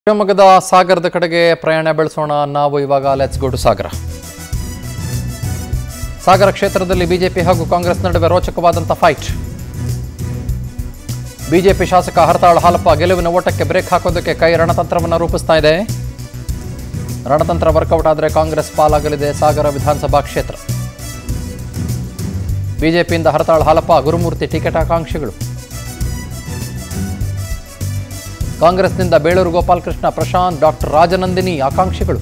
ಶಿವಮೊಗ್ಗದ ಸಾಗರದ ಕಡೆಗೆ ಪ್ರಯಾಣ ಬೆಳೆಸೋಣ ನಾವು ಇವಾಗ ಲೆಟ್ಸ್ ಗೋ ಟು ಸಾಗರ ಸಾಗರ ಕ್ಷೇತ್ರದಲ್ಲಿ ಬಿಜೆಪಿ ಹಾಗೂ ಕಾಂಗ್ರೆಸ್ ನಡುವೆ ರೋಚಕವಾದಂಥ ಫೈಟ್ ಬಿಜೆಪಿ ಶಾಸಕ ಹರತಾಳ್ ಹಾಲಪ್ಪ ಗೆಲುವಿನ ಓಟಕ್ಕೆ ಬ್ರೇಕ್ ಹಾಕೋದಕ್ಕೆ ಕೈ ರಣತಂತ್ರವನ್ನು ರೂಪಿಸ್ತಾ ಇದೆ ರಣತಂತ್ರ ವರ್ಕೌಟ್ ಆದರೆ ಕಾಂಗ್ರೆಸ್ ಪಾಲಾಗಲಿದೆ ಸಾಗರ ವಿಧಾನಸಭಾ ಕ್ಷೇತ್ರ ಬಿಜೆಪಿಯಿಂದ ಹರತಾಳ್ ಹಾಲಪ್ಪ ಗುರುಮೂರ್ತಿ ಟಿಕೆಟ್ ಆಕಾಂಕ್ಷಿಗಳು ಕಾಂಗ್ರೆಸ್ನಿಂದ ಬೇಳೂರು ಗೋಪಾಲಕೃಷ್ಣ ಪ್ರಶಾಂತ್ ಡಾಕ್ಟರ್ ರಾಜನಂದಿನಿ ಆಕಾಂಕ್ಷಿಗಳು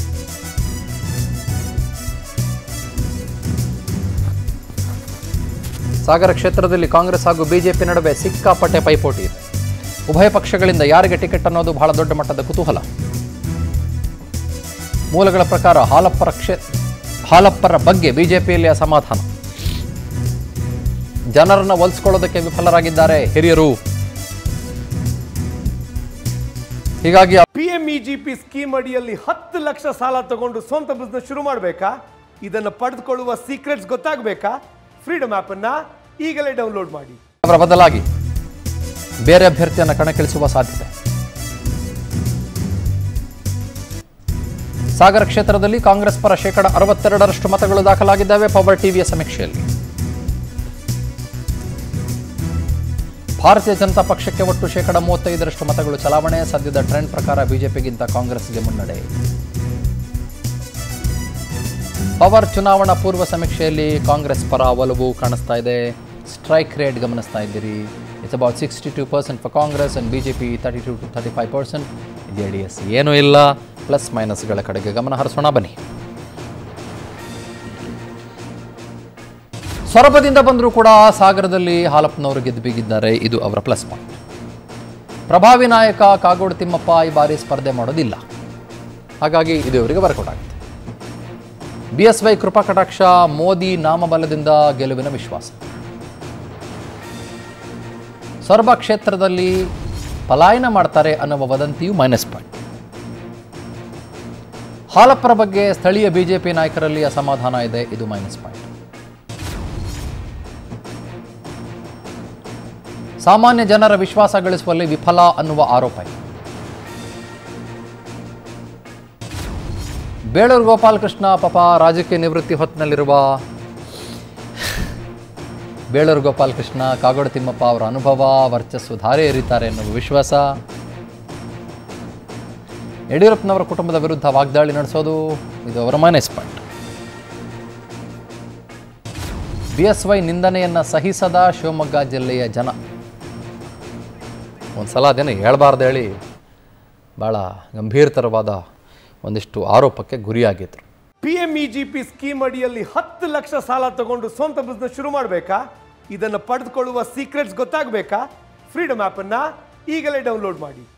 ಸಾಗರ ಕ್ಷೇತ್ರದಲ್ಲಿ ಕಾಂಗ್ರೆಸ್ ಹಾಗೂ ಬಿಜೆಪಿ ನಡುವೆ ಸಿಕ್ಕಾಪಟ್ಟೆ ಪೈಪೋಟಿ ಇದೆ ಉಭಯ ಪಕ್ಷಗಳಿಂದ ಯಾರಿಗೆ ಟಿಕೆಟ್ ಅನ್ನೋದು ಬಹಳ ದೊಡ್ಡ ಮಟ್ಟದ ಕುತೂಹಲ ಮೂಲಗಳ ಪ್ರಕಾರ ಹಾಲಪ್ಪರ ಕ್ಷೇ ಹಾಲಪ್ಪರ ಬಗ್ಗೆ ಬಿಜೆಪಿಯಲ್ಲಿ ಅಸಮಾಧಾನ ಜನರನ್ನ ಒಲಿಸ್ಕೊಳ್ಳೋದಕ್ಕೆ ವಿಫಲರಾಗಿದ್ದಾರೆ ಹಿರಿಯರು ಹೀಗಾಗಿ P M E G P scheme ಅಡಿಯಲ್ಲಿ ಹತ್ತು ಲಕ್ಷ ಸಾಲ ತಗೊಂಡು ಸ್ವಂತ ಬಿಸ್ನೆಸ್ ಶುರು ಮಾಡಬೇಕಾ ಇದನ್ನು ಪಡೆದುಕೊಳ್ಳುವ ಸೀಕ್ರೆಟ್ಸ್ ಗೊತ್ತಾಗಬೇಕಾ ಫ್ರೀಡಮ್ ಆ್ಯಪನ್ನು ಈಗಲೇ ಡೌನ್ಲೋಡ್ ಮಾಡಿ ಅವರ ಬದಲಾಗಿ ಬೇರೆ ಅಭ್ಯರ್ಥಿಯನ್ನು ಕಣಕ್ಕಿಳಿಸುವ ಸಾಧ್ಯತೆ ಸಾಗರ ಕ್ಷೇತ್ರದಲ್ಲಿ ಕಾಂಗ್ರೆಸ್ ಪರ ಶೇಕಡ ಅರವತ್ತೆರಡರಷ್ಟು ಮತಗಳು ದಾಖಲಾಗಿದ್ದಾವೆ ಪವರ್ ಟಿವಿಯ ಸಮೀಕ್ಷೆಯಲ್ಲಿ ಭಾರತೀಯ ಜನತಾ ಪಕ್ಷಕ್ಕೆ ಒಟ್ಟು ಶೇಕಡ ಮೂವತ್ತೈದರಷ್ಟು ಮತಗಳು ಚಲಾವಣೆ ಸದ್ಯದ ಟ್ರೆಂಡ್ ಪ್ರಕಾರ ಬಿಜೆಪಿಗಿಂತ ಕಾಂಗ್ರೆಸ್ಗೆ ಮುನ್ನಡೆ ಪವರ್ ಚುನಾವಣಾ ಪೂರ್ವ ಸಮೀಕ್ಷೆಯಲ್ಲಿ ಕಾಂಗ್ರೆಸ್ ಪರ ಒಲವು ಕಾಣಿಸ್ತಾ ಇದೆ ಸ್ಟ್ರೈಕ್ ರೇಟ್ ಗಮನಿಸ್ತಾ ಇದ್ದೀರಿ it's about sixty two percent for Congress and B J P thirty two to thirty five percent J D S ಏನೂ ಇಲ್ಲ ಪ್ಲಸ್ ಮೈನಸ್ಗಳ ಕಡೆಗೆ ಗಮನ ಹರಿಸೋಣ ಬನ್ನಿ ಸೊರಬದಿಂದ ಬಂದರೂ ಕೂಡ ಸಾಗರದಲ್ಲಿ ಹಾಲಪ್ಪನವರು ಗೆದ್ದು ಬೀಗಿದ್ದಾರೆ ಇದು ಅವರ ಪ್ಲಸ್ ಪಾಯಿಂಟ್ ಪ್ರಭಾವಿ ನಾಯಕ ಕಾಗೋಡು ತಿಮ್ಮಪ್ಪ ಈ ಬಾರಿ ಸ್ಪರ್ಧೆ ಮಾಡೋದಿಲ್ಲ ಹಾಗಾಗಿ ಇದು ಇವರಿಗೆ ವರ್ಕೌಟ್ ಆಗುತ್ತೆ ಬಿ ಎಸ್ ವೈ ಕೃಪಾ ಕಟಾಕ್ಷ ಮೋದಿ ನಾಮಬಲದಿಂದ ಗೆಲುವಿನ ವಿಶ್ವಾಸ ಸೊರಬ ಕ್ಷೇತ್ರದಲ್ಲಿ ಪಲಾಯನ ಮಾಡ್ತಾರೆ ಅನ್ನುವ ವದಂತಿಯು ಮೈನಸ್ ಪಾಯಿಂಟ್ ಹಾಲಪ್ಪರ ಬಗ್ಗೆ ಸ್ಥಳೀಯ ಬಿಜೆಪಿ ನಾಯಕರಲ್ಲಿ ಅಸಮಾಧಾನ ಇದೆ ಇದು ಮೈನಸ್ ಪಾಯಿಂಟ್ ಸಾಮಾನ್ಯ ಜನರ ವಿಶ್ವಾಸ ಗಳಿಸುವಲ್ಲಿ ವಿಫಲ ಅನ್ನುವ ಆರೋಪ ಇದೆ ಬೇಳೂರು ಗೋಪಾಲಕೃಷ್ಣ ಪಾಪ ರಾಜಕೀಯ ನಿವೃತ್ತಿ ಹೊತ್ತಿನಲ್ಲಿರುವ ಬೇಳೂರು ಗೋಪಾಲಕೃಷ್ಣ ಕಾಗೋಡು ತಿಮ್ಮಪ್ಪ ಅವರ ಅನುಭವ ವರ್ಚಸ್ಸು ಧಾರೆ ಎರಿತಾರೆ ಎನ್ನುವ ವಿಶ್ವಾಸ ಯಡಿಯೂರಪ್ಪನವರ ಕುಟುಂಬದ ವಿರುದ್ಧ ವಾಗ್ದಾಳಿ ನಡೆಸೋದು ಇದು ಅವರ minus point B S Y ನಿಂದನೆಯನ್ನು ಸಹಿಸದ ಶಿವಮೊಗ್ಗ ಜಿಲ್ಲೆಯ ಜನ ಒಂದು ಸಲ ಅದೇನು ಹೇಳ್ಬಾರ್ದು ಹೇಳಿ ಭಾಳ ಗಂಭೀರತರವಾದ ಒಂದಿಷ್ಟು ಆರೋಪಕ್ಕೆ ಗುರಿಯಾಗಿದ್ರು P M E G P scheme ಅಡಿಯಲ್ಲಿ ಹತ್ತು ಲಕ್ಷ ಸಾಲ ತಗೊಂಡು ಸ್ವಂತ ಬಿಸ್ನೆಸ್ ಶುರು ಮಾಡಬೇಕಾ ಇದನ್ನು ಪಡೆದುಕೊಳ್ಳುವ ಸೀಕ್ರೆಟ್ಸ್ ಗೊತ್ತಾಗಬೇಕಾ ಫ್ರೀಡಮ್ ಆ್ಯಪನ್ನು ಈಗಲೇ ಡೌನ್ಲೋಡ್ ಮಾಡಿ